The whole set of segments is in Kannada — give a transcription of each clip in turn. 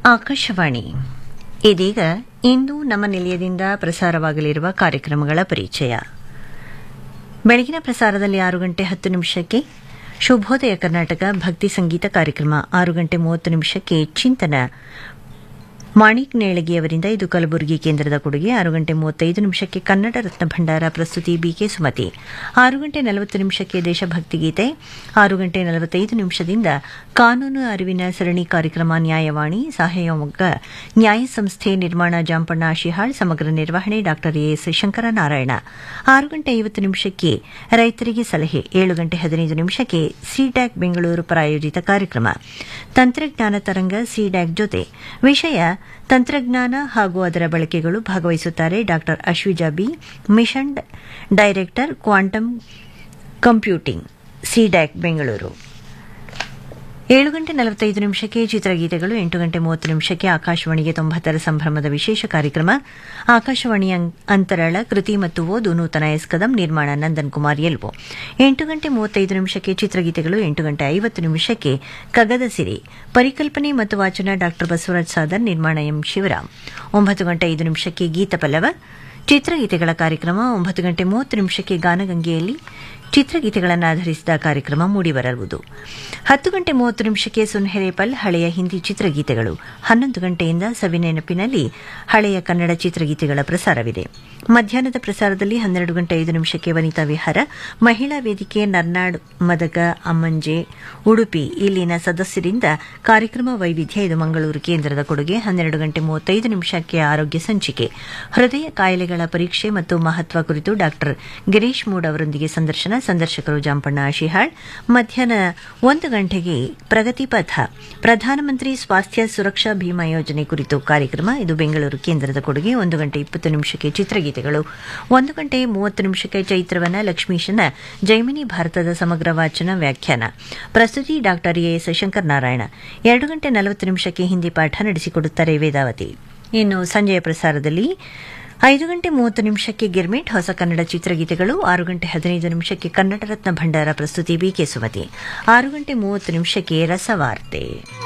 ಆಕಾಶವಾಣಿ ಇದೀಗ ಇಂದು ನಮ್ಮ ನಿಲಯದಿಂದ ಪ್ರಸಾರವಾಗಲಿರುವ ಕಾರ್ಯಕ್ರಮಗಳ ಪರಿಚಯ ಬೆಳಗಿನ ಪ್ರಸಾರದಲ್ಲಿ ಆರು ಗಂಟೆ ಹತ್ತು ನಿಮಿಷಕ್ಕೆ ಶುಭೋದಯ ಕರ್ನಾಟಕ ಭಕ್ತಿ ಸಂಗೀತ ಕಾರ್ಯಕ್ರಮ ಆರು ಗಂಟೆ ಮೂವತ್ತು ನಿಮಿಷಕ್ಕೆ ಚಿಂತನ ಮಾಣಿಕ್ ನೇಳಗಿಯವರಿಂದ ಇದು ಕಲಬುರಗಿ ಕೇಂದ್ರದ ಕೊಡುಗೆ ಆರು ಗಂಟೆ ಮೂವತ್ತೈದು ನಿಮಿಷಕ್ಕೆ ಕನ್ನಡ ರತ್ನ ಭಂಡಾರ ಪ್ರಸ್ತುತಿ ಬಿಕೆ ಸುಮತಿ ಆರು ಗಂಟೆ ನಲವತ್ತು ನಿಮಿಷಕ್ಕೆ ದೇಶಭಕ್ತಿ ಗೀತೆ ಆರು ಗಂಟೆ ನಲವತ್ತೈದು ನಿಮಿಷದಿಂದ ಕಾನೂನು ಅರಿವಿನ ಸರಣಿ ಕಾರ್ಯಕ್ರಮ ನ್ಯಾಯವಾಣಿ ಸಹಯೋಗ ನ್ಯಾಯ ಸಂಸ್ಥೆ ನಿರ್ಮಾಣ ಜಾಂಪಣ್ಣ ಶಿಹಾಳ್ ಸಮಗ್ರ ನಿರ್ವಹಣೆ ಡಾ ಎಸ್ ಶಂಕರನಾರಾಯಣ ಆರು ಗಂಟೆ ಐವತ್ತು ನಿಮಿಷಕ್ಕೆ ರೈತರಿಗೆ ಸಲಹೆ ಏಳು ಗಂಟೆ ಹದಿನೈದು ನಿಮಿಷಕ್ಕೆ ಸಿಡ್ಯಾಕ್ ಬೆಂಗಳೂರು ಪ್ರಾಯೋಜಿತ ಕಾರ್ಯಕ್ರಮ ತಂತ್ರಜ್ಞಾನ ತರಂಗ ಸಿಡ್ಯಾಕ್ ಜೊತೆ ವಿಷಯ ತಂತ್ರಜ್ಞಾನ ಹಾಗೂ ಅದರ ಬಳಕೆಗಳು ಭಾಗವಹಿಸುತ್ತಾರೆ ಡಾ Ashwija B mission director quantum computing CDAC Bengaluru ಏಳು ಗಂಟೆ ನಲವತ್ತೈದು ನಿಮಿಷಕ್ಕೆ ಚಿತ್ರಗೀತೆಗಳು ಎಂಟು ಗಂಟೆ ಮೂವತ್ತು ನಿಮಿಷಕ್ಕೆ ಆಕಾಶವಾಣಿಗೆ ತೊಂಬತ್ತರ ಸಂಭ್ರಮದ ವಿಶೇಷ ಕಾರ್ಯಕ್ರಮ ಆಕಾಶವಾಣಿ ಅಂತರಾಳ ಕೃತಿ ಮತ್ತು ಓದು ನೂತನ ಎಸ್ ಕದಂ ನಿರ್ಮಾಣ ನಂದನ್ ಕುಮಾರ್ ಎಲ್ವೋ ಎಂಟು ಗಂಟೆ ಮೂವತ್ತೈದು ನಿಮಿಷಕ್ಕೆ ಚಿತ್ರಗೀತೆಗಳು ಎಂಟು ಗಂಟೆ ಐವತ್ತು ನಿಮಿಷಕ್ಕೆ ಕಗದ ಸಿರಿ ಪರಿಕಲ್ಪನೆ ಮತ್ತು ವಾಚನ ಡಾ ಬಸವರಾಜ್ ಸಾದರ್ ನಿರ್ಮಾಣ ಎಂ ಶಿವರಾಮ್ ಒಂಬತ್ತು ಗಂಟೆ ಐದು ನಿಮಿಷಕ್ಕೆ ಗೀತ ಪಲ್ಲವ ಚಿತ್ರಗೀತೆಗಳ ಕಾರ್ಯಕ್ರಮ ಒಂಬತ್ತು ಗಂಟೆ ಮೂವತ್ತು ನಿಮಿಷಕ್ಕೆ ಗಾನಗಂಗೆಯಲ್ಲಿ ಚಿತ್ರಗೀತೆಗಳನ್ನು ಆಧರಿಸಿದ ಕಾರ್ಯಕ್ರಮ ಮೂಡಿಬರಲಿರುವುದು ಹತ್ತು ಗಂಟೆ ಮೂವತ್ತು ನಿಮಿಷಕ್ಕೆ ಸುನ್ಹೆರೇಪಲ್ ಹಳೆಯ ಹಿಂದಿ ಚಿತ್ರಗೀತೆಗಳು ಹನ್ನೊಂದು ಗಂಟೆಯಿಂದ ಸವಿನೆನಪಿನಲ್ಲಿ ಹಳೆಯ ಕನ್ನಡ ಚಿತ್ರಗೀತೆಗಳ ಪ್ರಸಾರವಿದೆ ಮಧ್ಯಾಹ್ನದ ಪ್ರಸಾರದಲ್ಲಿ ಹನ್ನೆರಡು ಗಂಟೆ ಐದು ನಿಮಿಷಕ್ಕೆ ವನಿತಾ ವಿಹಾರ ಮಹಿಳಾ ವೇದಿಕೆ ನರ್ನಾಡ್ ಮದಗ ಅಮ್ಮಂಜೆ ಉಡುಪಿ ಇಲ್ಲಿನ ಸದಸ್ಯರಿಂದ ಕಾರ್ಯಕ್ರಮ ವೈವಿಧ್ಯ ಇದು ಮಂಗಳೂರು ಕೇಂದ್ರದ ಕೊಡುಗೆ ಹನ್ನೆರಡು ಗಂಟೆ ಮೂವತ್ತೈದು ನಿಮಿಷಕ್ಕೆ ಆರೋಗ್ಯ ಸಂಚಿಕೆ ಹೃದಯ ಕಾಯಿಲೆಗಳ ಪರೀಕ್ಷೆ ಮತ್ತು ಮಹತ್ವ ಕುರಿತು ಡಾ ಗಿರೀಶ್ ಮೂಡ್ ಅವರೊಂದಿಗೆ ಸಂದರ್ಶನ ಸಂದರ್ಶಕರು ಜಾಂಪಣ್ಣ ಶಿಹಾಳ್ ಮಧ್ಯಾಹ್ನ ಒಂದು ಗಂಟೆಗೆ ಪ್ರಗತಿ ಪಥ ಪ್ರಧಾನಮಂತ್ರಿ ಸ್ವಾಸ್ಥ್ಯ ಸುರಕ್ಷಾ ಭೀಮಾ ಯೋಜನೆ ಕುರಿತು ಕಾರ್ಯಕ್ರಮ ಇದು ಬೆಂಗಳೂರು ಕೇಂದ್ರದ ಕೊಡುಗೆ ಒಂದು ಗಂಟೆ ಇಪ್ಪತ್ತು ನಿಮಿಷಕ್ಕೆ ಚಿತ್ರಗೀತೆಗಳು ಒಂದು ಗಂಟೆ ಮೂವತ್ತು ನಿಮಿಷಕ್ಕೆ ಚೈತ್ರವನ ಲಕ್ಷ್ಮೀಶನ ಜೈಮಿನಿ ಭಾರತದ ಸಮಗ್ರ ವಾಚನ ವ್ಯಾಖ್ಯಾನ ಪ್ರಸ್ತುತಿ ಡಾ ಎಸ್ ಶಂಕರ್ ನಾರಾಯಣ ಎರಡು ಗಂಟೆ ನಲವತ್ತು ನಿಮಿಷಕ್ಕೆ ಹಿಂದಿ ಪಾಠ ನಡೆಸಿಕೊಡುತ್ತಾರೆ ವೇದಾವತಿ ಇನ್ನು ಸಂಜೆಯ ಪ್ರಸಾರದಲ್ಲಿ ಐದು ಗಂಟೆ ಮೂವತ್ತು ನಿಮಿಷಕ್ಕೆ ಗಿರ್ಮಿಟ್ ಹೊಸ ಕನ್ನಡ ಚಿತ್ರಗೀತೆಗಳು ಆರು ಗಂಟೆ ಹದಿನೈದು ನಿಮಿಷಕ್ಕೆ ಕನ್ನಡ ರತ್ನ ಭಂಡಾರ ಪ್ರಸ್ತುತಿ ಬಿಕೆ ಸುಮತಿ ಆರು ಗಂಟೆ ಮೂವತ್ತು ನಿಮಿಷಕ್ಕೆ ರಸವಾರ್ತೆ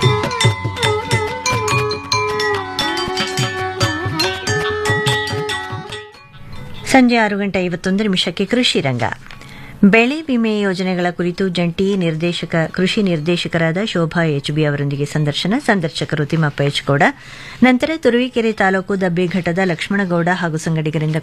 ಸಂಜೆ ಆರು ಗಂಟೆ ಐವತ್ತೊಂದು ನಿಮಿಷಕ್ಕೆ ಕೃಷಿ ರಂಗ ಬೆಳೆ ವಿಮೆ ಯೋಜನೆಗಳ ಕುರಿತು ಜಂಟಿ ನಿರ್ದೇಶಕ ಕೃಷಿ ನಿರ್ದೇಶಕರಾದ ಶೋಭಾ ಎಚ್ಬಿ ಅವರೊಂದಿಗೆ ಸಂದರ್ಶನ ಸಂದರ್ಶಕರು ತಿಮ್ಮಪ್ಪ ಎಚ್ಗೌಡ ನಂತರ ತುರುವೇಕೆರೆ ತಾಲೂಕು ದಬ್ಬೇಘಟ್ಟದ ಲಕ್ಷ್ಮಣಗೌಡ ಹಾಗೂ ಸಂಗಡಿಗರಿಂದ